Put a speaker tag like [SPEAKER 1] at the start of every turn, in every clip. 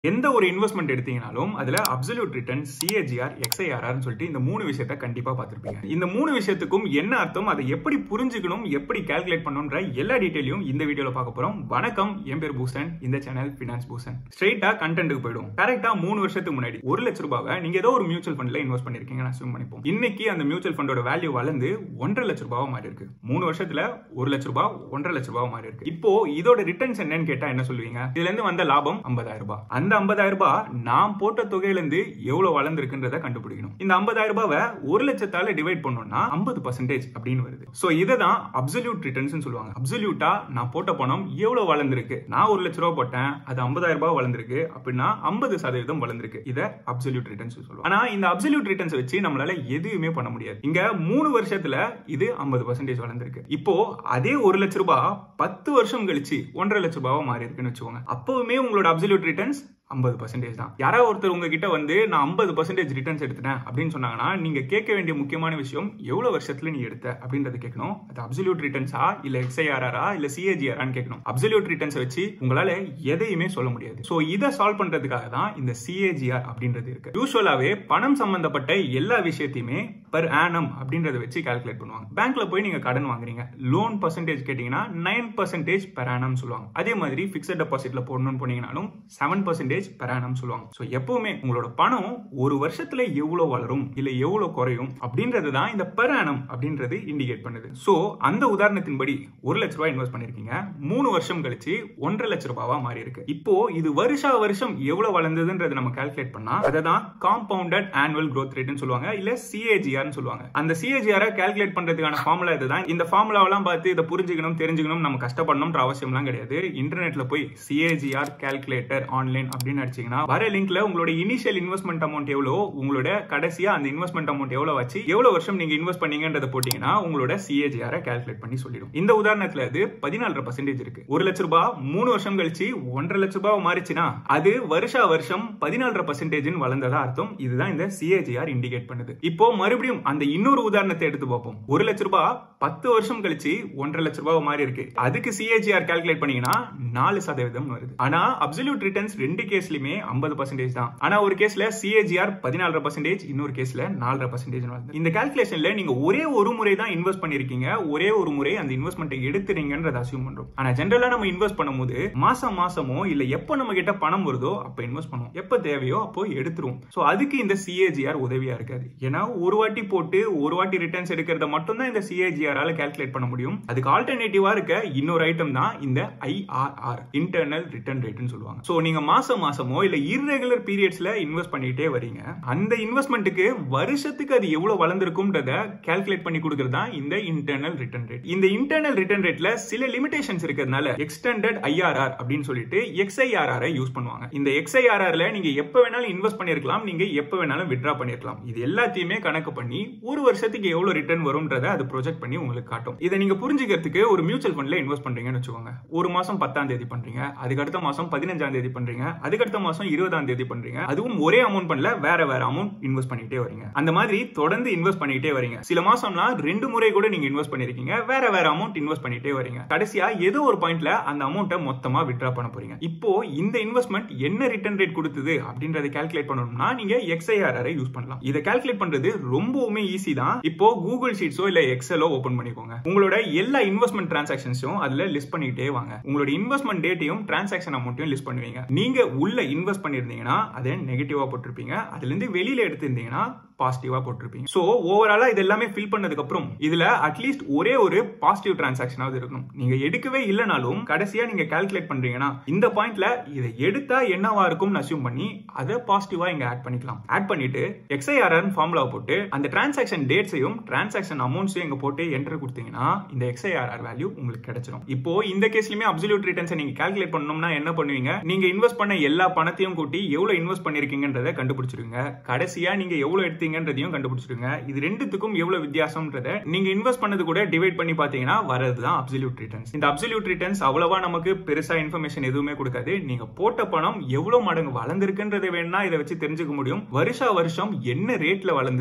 [SPEAKER 1] எந்த ஒரு இன்வெஸ்ட்மெண்ட் எடுத்தீங்கனாலும் அதுல அப்சல்யூட் ரிட்டர்ன் சிஏஜிஆர் எக்ஸ்ஐஆர்ஆர் சொல்லிட்டு இந்த மூணு விஷயத்த கண்டிப்பா பார்த்திருப்பீங்க இந்த மூணு விஷயத்துக்கும் என்ன அர்த்தம் அதை எப்படி புரிஞ்சுக்கணும் எப்படி கால்குலேட் பண்ணணும்ன்ற எல்லா டீடைலையும் இந்த வீடியோல பார்க்க போறோம் வணக்கம் என் பேர் பூசன் இந்த சேனல் பினான்ஸ் பூசன் ஸ்ட்ரெயிட்டா கண்டென்ட்டுக்கு போயிடும் கரெக்டா மூணு வருஷத்துக்கு முன்னாடி ஒரு லட்ச ரூபாவை நீங்க ஏதோ ஒரு மியூச்சுவல் ஃபண்ட்ல இன்வெஸ்ட் பண்ணிருக்கீங்க அசியூம் பண்ணிப்போம் இன்னைக்கு அந்த மியூச்சுவல் ஃபண்டோட வேல்யூ வளர்ந்து ஒன்றரை லட்ச ரூபாவா மாறி இருக்கு மூணு வருஷத்துல ஒரு லட்ச ரூபாய் ஒன்றரை லட்ச ரூபாய் மாறி இருக்கு இப்போ இதோட ரிட்டர்ன்ஸ் என்னன்னு கேட்டா என்ன சொல்லுவீங்க இதுல இருந்து வந்த லாபம் ஐம்பதாயிரம் ரூபாய் அந்த ஐம்பதாயிரம் ரூபாய் நான் போட்ட தொகையில இருந்து எவ்வளவு வளர்ந்துருக்குன்றத கண்டுபிடிக்கணும் இந்த ஐம்பதாயிரம் ரூபாவை ஒரு லட்சத்தால டிவைட் பண்ணோம்னா ஐம்பது பர்சன்டேஜ் அப்படின்னு வருது சோ இதை தான் அப்சல்யூட் ரிட்டர்ன்ஸ் சொல்லுவாங்க அப்சல்யூட்டா நான் போட்ட பணம் எவ்வளவு வளர்ந்துருக்கு நான் ஒரு லட்ச ரூபாய் போட்டேன் அது ஐம்பதாயிரம் ரூபாய் வளர்ந்துருக்கு அப்படின்னா ஐம்பது சதவீதம் வளர்ந்துருக்கு இதை அப்சல்யூட் ரிட்டர்ன்ஸ் சொல்லுவாங்க ஆனா இந்த அப்சல்யூட் ரிட்டர்ன்ஸ் வச்சு நம்மளால எதுவுமே பண்ண முடியாது இங்க மூணு வருஷத்துல இது ஐம்பது பர்சன்டேஜ் வளர்ந்துருக்கு இப்போ அதே ஒரு லட்ச ரூபாய் பத்து வருஷம் கழிச்சு ஒன்றரை லட்ச ரூபாவா மாறி இருக்குன்னு வச்சுக்கோங்க அப்பவுமே உங்களோட அப்சல்யூட் ரிட்டர்ன்ஸ் ஐம்பது பர்சன்டேஜ் தான் யாராவது ஒருத்தர் உங்ககிட்ட வந்து நான் ஐம்பது பர்சன்டேஜ் ரிட்டர்ன்ஸ் எடுத்துட்டேன் அப்படின்னு சொன்னாங்கன்னா நீங்க கேட்க வேண்டிய முக்கியமான விஷயம் எவ்வளவு வருஷத்துல நீ எடுத்த அப்படின்றத கேட்கணும் அது அப்சல்யூட் ரிட்டர்ன்ஸா இல்ல எக்ஸ்ஐஆர்ஆரா இல்ல சிஏஜிஆரான்னு கேட்கணும் அப்சல்யூட் ரிட்டர்ன்ஸ் வச்சு உங்களால எதையுமே சொல்ல முடியாது சோ இதை சால்வ் பண்றதுக்காக தான் இந்த சிஏஜிஆர் அப்படின்றது இருக்கு யூஸ்வலாவே பணம் சம்பந்தப்பட்ட எல்லா விஷயத்தையுமே பர் ஆனம் அப்படின்றத வச்சு கால்குலேட் பண்ணுவாங்க பேங்க்ல போய் நீங்க கடன் வாங்குறீங்க லோன் பர்சன்டேஜ் கேட்டீங்கன்னா நைன் பர்சன்டேஜ் பெர் ஆனம் சொல்லுவாங்க அதே மாதிரி பிக்சட் டெபாசிட்ல போடணும்னு போனீங்கன்னாலும் செவன் பர்சன்டேஜ் பெர் ஆனம் சொல்லுவாங்க ஸோ எப்பவுமே உங்களோட பணம் ஒரு வருஷத்துல எவ்வளவு வளரும் இல்ல எவ்வளவு குறையும் அப்படின்றது தான் இந்த பெர் ஆனம் அப்படின்றது இண்டிகேட் பண்ணுது ஸோ அந்த உதாரணத்தின்படி ஒரு லட்ச ரூபாய் இன்வெஸ்ட் பண்ணிருக்கீங்க மூணு வருஷம் கழிச்சு ஒன்றரை லட்ச ரூபாவா மாறி இருக்கு இப்போ இது வருஷா வருஷம் எவ்வளவு வளர்ந்ததுன்றது நம்ம கால்குலேட் பண்ணா அதை தான் காம்பவுண்டட் ஆனுவல் growth ரேட்னு சொல்லுவாங்க இல்ல சிஏஜிஆர்னு சொல்லுவாங்க அந்த சிஏஜிஆரை கால்குலேட் பண்றதுக்கான ஃபார்முலா இதுதான் இந்த ஃபார்முலாவெல்லாம் பார்த்து இதை புரிஞ்சுக்கணும் தெரிஞ்சுக்கணும் நம்ம கஷ்டப்படணும்ன்ற அவசியம்லாம் கிடையாது இன்டர்நெட்ல போய் சிஏஜிஆர் கால்குலேட்டர் ஆன்லைன் அப்படின்னு அடிச்சீங்கன்னா வர லிங்க்ல உங்களோட இனிஷியல் இன்வெஸ்ட்மெண்ட் அமௌண்ட் எவ்வளோ உங்களோட கடைசியா அந்த இன்வெஸ்ட்மெண்ட் அமௌண்ட் எவ்வளவு வச்சு எவ்வளவு வருஷம் நீங்க இன்வெஸ்ட் பண்ணீங்கன்றத போட்டீங்கன்னா உங்களோட சிஏஜிஆர் கால்குலேட் பண்ணி சொல்லிடும் இந்த உதாரணத்துல அது பதினாலு பர்சன்டேஜ் இருக்கு ஒரு லட்ச ரூபாய் மூணு வருஷம் கழிச்சு ஒன்றரை லட்ச ரூபாய் மாறிச்சுன்னா அது வருஷா வருஷம் பதினாலு பர்சன்டேஜ் வளர்ந்ததா அர்த்தம் இதுதான் இந்த சிஏஜிஆர் இண்டிகேட் பண்ணுது இப்போ மறுபடியும் அந்த இன்னொரு உதாரணத்தை எடுத்து பார்ப்போம் ஒரு லட்ச ரூபாய் பத்து வருஷம் கழிச்சு ஒன்றரை லட்ச ரூபாய் மாறி இருக்கு அதுக்கு சிஏஜிஆர் கால்குலேட் பண்ணீங்கன்னா நாலு சதவீதம் வருது ஆனா அப்சல்யூட் ரிட்டர்ன்ஸ் ரெண்டு கேஸ்லயுமே ஐம்பது பர்சன்டேஜ் தான் ஆனா ஒரு கேஸ்ல சிஏஜிஆர் பதினாலு பர்சன்டேஜ் இன்னொரு கேஸ்ல நாலரை பர்சன்டேஜ் வருது இந்த கால்குலேஷன்ல நீங்க ஒரே ஒரு முறை தான் இன்வெஸ்ட் பண்ணிருக்கீங்க ஒரே ஒரு முறை அந்த இன்வெஸ்ட்மெண்ட் எடுத்துறீங்கன்றத அசியூம் பண்றோம் ஆனா ஜென்ரலா நம்ம இன்வெஸ்ட் பண்ணும்போது மாசம் மாசமோ இல்ல எப்போ நம்ம கிட்ட பணம் வருதோ அப்ப இன்வெஸ்ட் பண்ணுவோம் எப்ப தேவையோ அப்போ எடுத்துருவோம் சோ அதுக்கு இந்த சிஏஜிஆர் உதவியா இருக்காது ஏன்னா ஒரு வாட்டி போட்டு ஒரு வாட்டி ரிட்டர்ன்ஸ் எடுக்கிறத மட்டும் தான் இந்த சிஏஜிஆரால கால்குலேட் பண்ண முடியும் அதுக்கு ஆல்டர்னேட்டிவா இருக்க இன்னொரு ஐட்டம் தான் இந்த ஐஆர்ஆர் இன்டர்னல் ரிட்டர்ன் ரேட்னு சொல்லுவாங்க சோ நீங்க மாசம் மாசமோ இல்ல இர்ரெகுலர் பீரியட்ஸ்ல இன்வெஸ்ட் பண்ணிட்டே வரீங்க அந்த இன்வெஸ்ட்மெண்ட்டுக்கு வருஷத்துக்கு அது எவ்வளவு வளர்ந்துருக்கும்ன்றத கால்குலேட் பண்ணி கொடுக்கறது தான் இந்த இன்டர்னல் ரிட்டர்ன் ரேட் இந்த இன்டர்னல் ரிட்டர்ன் ரேட்ல சில லிமிடேஷன்ஸ் இருக்கிறதுனால எக்ஸ்டெண்டட் ஐஆர்ஆர் அப்படின்னு சொல்லிட்டு எக்ஸ்ஐஆர்ஆர் யூஸ் பண்ணுவாங்க இந்த எக்ஸ்ஐஆர்ஆர்ல நீங்க எப்ப வேணாலும் இன்வெஸ்ட் பண்ணிருக்கலாம் நீங்க எப்ப வேணாலும் வித்ரா பண்ணிருக்கலாம் இது எல்லாத்தையுமே கணக்கு பண்ணி ஒரு வருஷத்துக்கு எவ்வளவு ரிட்டர்ன் வரும்ன்றத அது ப்ரொஜெக்ட் பண்ணி உங்களுக்கு காட்டும் இதை நீங்க புரிஞ்சுக்கிறதுக்கு ஒரு மியூச்சுவல் ஃபண்ட்ல இன்வெஸ்ட் பண்றீங்கன்னு வச்சுக்கோங்க ஒரு மாசம் பத்தாம் தேதி பண்றீங்க அதுக்கு அடுத்த மாசம் பதினஞ்சாம் தேதி பண்றீங்க அதுக்கு அடுத்த மாசம் இருபதாம் தேதி பண்றீங்க அதுவும் ஒரே அமௌண்ட் பண்ணல வேற வேற அமௌண்ட் இன்வெஸ்ட் பண்ணிட்டே வரீங்க அந்த மாதிரி தொடர்ந்து இன்வெஸ்ட் பண்ணிட்டே வரீங்க சில மாசம்லாம் ரெண்டு முறை கூட நீங்க இன்வெஸ்ட் பண்ணிருக்கீங்க வேற வேற அமௌண்ட் இன்வெஸ்ட் பண்ணிட்டே வரீங்க கடைசியா ஏதோ ஒரு பாயிண்ட்ல அந்த அமௌண்ட்டை மொத்தமா வித்ரா பண்ண போறீங்க இப்போ இந்த இன்வெஸ்ட்மெண்ட் என்ன ரிட்டர்ன் ரேட் கொடுத்தது அப்படின்றத கால்குலேட் பண்ணணும்னா நீங்க எக்ஸ்ஐஆர் யூஸ் பண்ணலாம் இதை கால்குலேட் பண்றது ரொம்பவுமே ஈஸி தான் இப்போ கூகுள் ஷீட்ஸோ இல்ல எக்ஸலோ ஓபன் பண்ணிக்கோங்க உங்களோட எல்லா இன்வெஸ்ட்மெண்ட் டிரான்சாக்ஷன்ஸும் அதுல லிஸ்ட் பண்ணிட்டே வாங்க உங்களோட இன்வெஸ்ட்மெண்ட் டேட்டையும் டிரான்சாக்ஷன் அமௌண்ட்டையும் லிஸ்ட் பண்ணுவீங்க நீங்க உள்ள இன்வெஸ்ட் பண்ணிருந்தீங்கன்னா அதை நெகட்டிவா போட்டிருப்பீங்க அதுல இருந்து வெளியில எடுத்திருந்தீங்கன்னா பாசிட்டிவா போட்டிருப்பீங்க சோ ஓவராலா இது எல்லாமே ஃபில் பண்ணதுக்கு அப்புறம் இதுல அட்லீஸ்ட் ஒரே ஒரு பாசிட்டிவ் டிரான்சாக்ஷனாவது இருக்கணும் நீங்க எடுக்கவே இல்லைனாலும் கடைசியா நீங்க கால்குலேட் பண்றீங்கன்னா இந்த பாயிண்ட்ல இதை எடுத்தா என்னவா இருக்கும்னு அசியூம் பண்ணி அதை பாசிட்டிவா இங்க ஆட் பண்ணிக்கலாம் ஆட் பண்ணிட்டு எக்ஸ்ஐஆர்ஆர் ஃபார்முலா போட்டு அந்த டிரான்சாக்ஷன் டேட்ஸையும் டிரான்சாக்ஷன் அமௌண்ட்ஸையும் இங்க போட்டு என்டர் கொடுத்தீங்கன்னா இந்த எக்ஸ்ஐஆர்ஆர் வேல்யூ உங்களுக்கு கிடைச்சிடும் இப்போ இந்த கேஸ்லயுமே அப்சல்யூட் ரிட்டர்ன்ஸ் நீங்க கால்குலேட் பண்ணணும்னா என்ன பண்ணுவீங்க நீங்க இன்வெஸ்ட் பண்ண எல்லா பணத்தையும் கூட்டி எவ்வளவு இன்வெஸ்ட் பண்ணிருக்கீங்கன்றத கண்டுபிடிச்சிருங்க கடைசியா நீங்க எவ்வளவு எடுத்தீங்க எடுத்தீங்கன்றதையும் கண்டுபிடிச்சிருங்க இது ரெண்டுத்துக்கும் எவ்வளவு வித்தியாசம்ன்றத நீங்க இன்வெஸ்ட் பண்ணது கூட டிவைட் பண்ணி பாத்தீங்கன்னா வரதுதான் அப்சல்யூட் ரிட்டர்ன்ஸ் இந்த அப்சல்யூட் ரிட்டர்ன்ஸ் அவ்வளவா நமக்கு பெருசா இன்ஃபர்மேஷன் எதுவுமே கொடுக்காது நீங்க போட்ட பணம் எவ்வளவு மடங்கு வளர்ந்திருக்குன்றதை வேணா இதை வச்சு தெரிஞ்சுக்க முடியும் வருஷா வருஷம் என்ன ரேட்ல வளர்ந்தது அப்படின்ற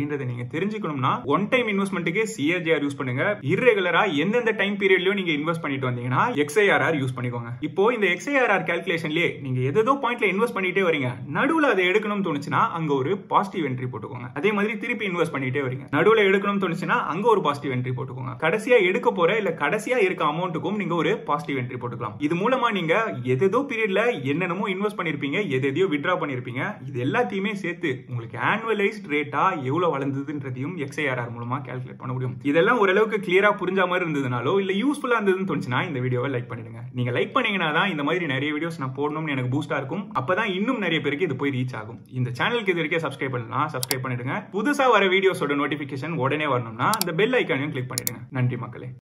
[SPEAKER 1] அப்படின்றத நீங்க தெரிஞ்சுக்கணும்னா ஒன் டைம் இன்வெஸ்ட்மெண்ட்டுக்கே சிஏஜிஆர் யூஸ் பண்ணுங்க இர்ரெகுலரா எந்தெந்த டைம் பீரியட்லயும் நீங்க இன்வெஸ்ட் பண்ணிட்டு வந்தீங்கன்னா எக்ஸ்ஐஆர்ஆர் யூஸ் பண்ணிக்கோங்க இப்போ இந்த எக்ஸ்ஐஆர்ஆர் கால்குலேஷன்லயே நீங்க எதோ பாயிண்ட்ல இன்வெஸ்ட் பண்ணிட்டே வரீங்க நடுவுல அதை எடுக்கணும்னு தோணுச்சுன்னா அங்க ஒரு பாசிட்டிவ் என்ட்ரி போட்டுக்கோங்க அதே மாதிரி திருப்பி இன்வெஸ்ட் பண்ணிட்டே வரீங்க நடுவுல எடுக்கணும்னு தோணுச்சுன்னா அங்க ஒரு பாசிட்டிவ் என்ட்ரி போட்டுக்கோங்க கடைசியா எடுக்க போற இல்ல கடைசியா இருக்க அமௌண்ட்டுக்கும் நீங்க ஒரு பாசிட்டிவ் என்ட்ரி போட்டுக்கலாம் இது மூலமா நீங்க எதோ பீரியட்ல என்னென்னமோ இன்வெஸ்ட் பண்ணிருப்பீங்க எதையோ வித்ரா பண்ணிருப்பீங்க இது எல்லாத்தையுமே சேர்த்து உங்களுக்கு ஆனுவலைஸ்ட் ரேட்டா எவ்வளவு வளர்ந்ததுன்றதையும் எக்ஸ்ஐஆர்ஆர் மூலமா கால்குலேட் பண்ண முடியும் இதெல்லாம் ஓரளவுக்கு கிளியரா புரிஞ்ச மாதிரி இருந்ததுனாலோ இல்ல யூஸ்ஃபுல்லா இருந்ததுன்னு தோணுச்சுன்னா இந்த வீடியோவை லைக் பண்ணிடுங்க நீங்க லைக் பண்ணீங்கன்னா தான் இந்த மாதிரி நிறைய வீடியோஸ் நான் போடணும்னு எனக்கு பூஸ்டா இருக்கும் அப்பதான் இன்னும் நிறைய பேருக்கு இது போய் ரீச் ஆகும் இந்த சேனலுக்கு இது வரைக்கும் சப்ஸ்கிரைப் பண்ணலாம் சப்ஸ்கிரைப் பண்ணிடுங்க புதுசா வர வீடியோஸோட நோட்டிபிகேஷன் உடனே வரணும்னா அந்த பெல் ஐக்கானையும் கிளிக் பண்ணிடுங்க நன்றி மக்களே